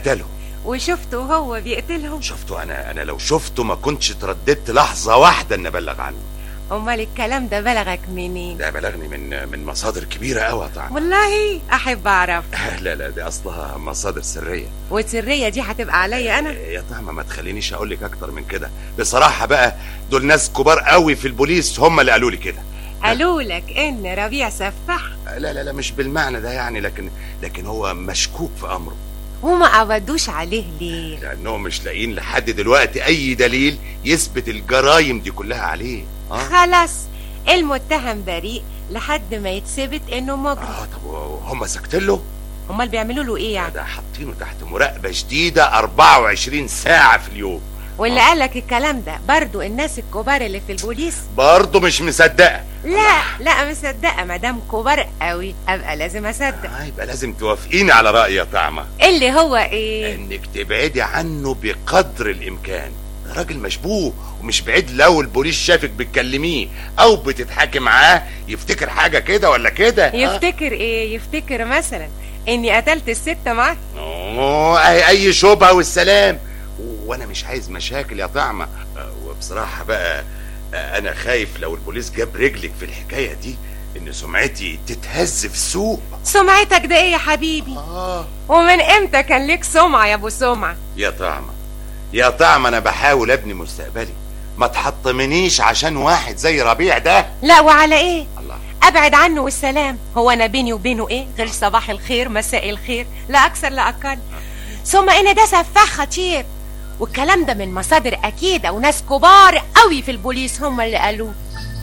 قتلهم وشفته هو بيقتلهم شفته انا انا لو شفته ما كنتش ترددت لحظه واحده ان ابلغ عنه امال الكلام ده بلغك منين ده بلغني من من مصادر كبيره قوي طبعا والله احب اعرف لا لا دي اصلها مصادر سريه والسريه دي هتبقى عليا انا يا طعمه ما تخلينيش اقول لك اكتر من كده بصراحه بقى دول ناس كبار قوي في البوليس هم اللي قالوا لي كده قالوا لك ان ربيع سفاح لا لا لا مش بالمعنى ده يعني لكن لكن هو مشكوك في امره وما قبضوش عليه ليه لانهم مش لاقيين لحد دلوقتي اي دليل يثبت الجرايم دي كلها عليه اه خلاص المتهم بريء لحد ما يتثبت انه مجرم اه طب هم ساكتين له امال بيعملوا له ايه يعني ده حاطينه تحت مراقبه شديده 24 ساعه في اليوم واللي قالك الكلام ده برضو الناس الكبار اللي في البوليس برضه مش مصدقه لا لا مصدقه مدام كبار قوي ابقى لازم اصدق آه يبقى لازم توافقيني على رايي يا طعمه اللي هو ايه انك تبعدي عنه بقدر الامكان ده راجل مشبوه ومش بعيد لو البوليس شافك بتكلميه او بتضحكي معاه يفتكر حاجه كده ولا كده آه. يفتكر ايه يفتكر مثلا اني قتلت الست معاه اوه اي اي شبهه والسلام وانا مش عايز مشاكل يا طعمه آه، وبصراحه بقى آه، انا خايف لو البوليس جاب رجلك في الحكايه دي ان سمعتي تتهز في السوق سمعتك ده ايه يا حبيبي اه ومن امتى كان ليك سمعه يا ابو سمعه يا طعمه يا طعمه انا بحاول ابني مستقبلي ما تحطمنيش عشان واحد زي ربيع ده لا وعلى ايه الله ابعد عنه والسلام هو انا بيني وبينه ايه غير صباح الخير مساء الخير لا اكثر لا اقل ثم ان ده سفاح خطير والكلام ده من مصادر اكيده وناس كبار قوي في البوليس هم اللي قالوه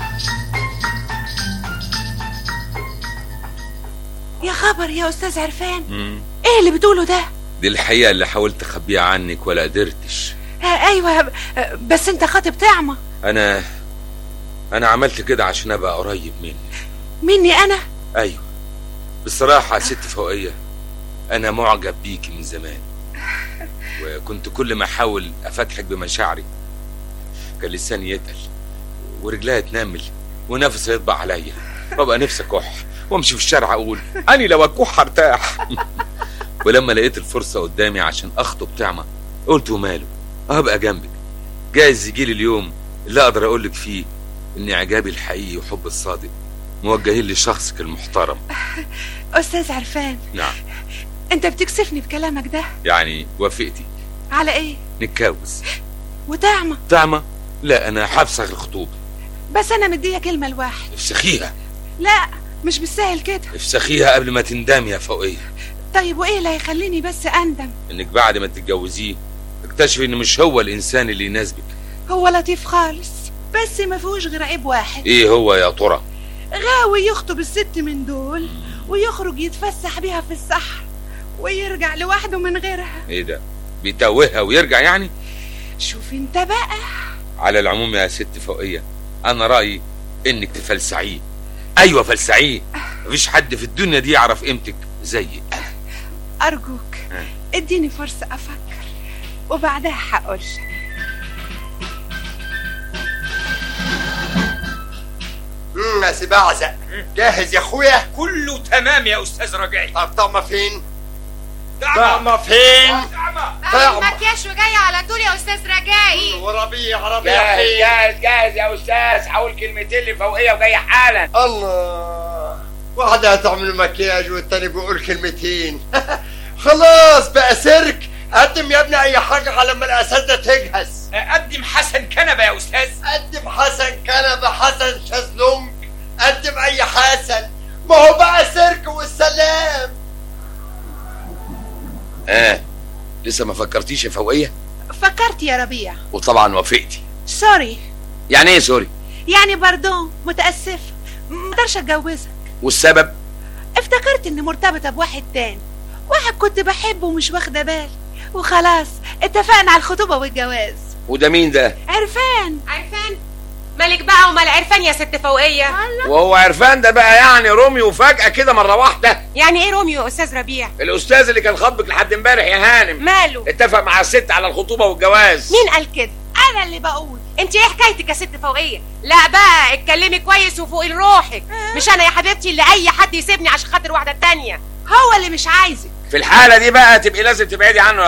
يا خبر يا استاذ عرفان مم. ايه اللي بتقوله ده دي الحقيقة اللي حاولت أخبيها عنك ولا قدرتش آه ايوه آه، بس انت خاطب طعمه أنا أنا عملت كده عشان أبقى قريب منك مني انا أيوة بصراحة يا ست فوقية أنا معجب بيكي من زمان وكنت كل ما أحاول أفتحك بمشاعري كان لساني يتقل ورجلها تنمل ونفسي يطبع عليا وابقى نفسي اكح وامشي في الشارع اقول اني لو اكح ارتاح ولما لقيت الفرصه قدامي عشان اخطب طعمه قلت وماله هبقى جنبك جايز يجيلي اليوم اللي اقدر اقول لك فيه ان اعجابي الحقيقي وحب الصادق موجهين لشخصك المحترم أستاذ عرفان نعم أنت بتكسفني بكلامك ده يعني وافقتي على إيه؟ نتجوز وطعمة طعمه لا انا هفسخ الخطوبه بس أنا مدية كلمة لواحد افسخيها لا مش بالسهل كده افسخيها قبل ما تندمي يا فوقيه طيب وإيه اللي هيخليني بس أندم؟ انك بعد ما تتجوزيه تكتشفي ان مش هو الانسان اللي يناسبك هو لطيف خالص بس ما فيهوش غير عيب واحد ايه هو يا ترى غاوي يخطب الست من دول ويخرج يتفسح بيها في الصحراء ويرجع لوحده من غيرها ايه ده بيتوهها ويرجع يعني شوف انت بقى على العموم يا ست فوقيه انا رايي انك تفلسعيه ايوه فلسعيه مفيش حد في الدنيا دي يعرف قيمتك زيي انا أرجوك ها. اديني فرصة أفكر وبعدها هقول امم يا سباعزق جاهز يا اخويا كله تمام يا استاذ رجعي طب طعمة فين دعمة طعمة فين دعمة طعمة المكياج وجاي على طول يا استاذ رجائي وربيع ربيع جاهز فين جاهز جاهز يا استاذ هقول كلمتين لفوقيه وجاي حالا الله واحدة هتعمل مكياج والتاني بيقول كلمتين خلاص بقى سيرك قدم يا ابني اي حاجة على ما الاساتذة تجهز اقدم حسن كنبه يا استاذ قدم حسن كنبة حسن شازلونج قدم اي حسن ما هو بقى سيرك والسلام اه لسه ما فكرتيش يا فوقيه فكرت يا ربيع وطبعا وافقتي سوري يعني ايه سوري يعني باردون متأسفة مقدرش اتجوزك والسبب افتكرت اني مرتبطة بواحد تاني واحد كنت بحبه ومش واخدة بالي وخلاص اتفقنا على الخطوبة والجواز وده مين ده عرفان عرفان مالك بقى ومال عرفان يا ست فوقيه وهو عرفان ده بقى يعني روميو فجأة كده مرة واحدة يعني ايه روميو يا استاذ ربيع الأستاذ اللي كان خطبك لحد امبارح يا هانم ماله اتفق مع الست على الخطوبة والجواز مين قال كده انا اللي بقول انت ايه حكايتك يا ست فوقيه لا بقى اتكلمي كويس وفوقي لروحك مش انا يا حبيبتي اللي اي حد يسيبني عشان خاطر واحده تانية هو اللي مش عايزك في الحالة دي بقى تبقي لازم تبعدي عنه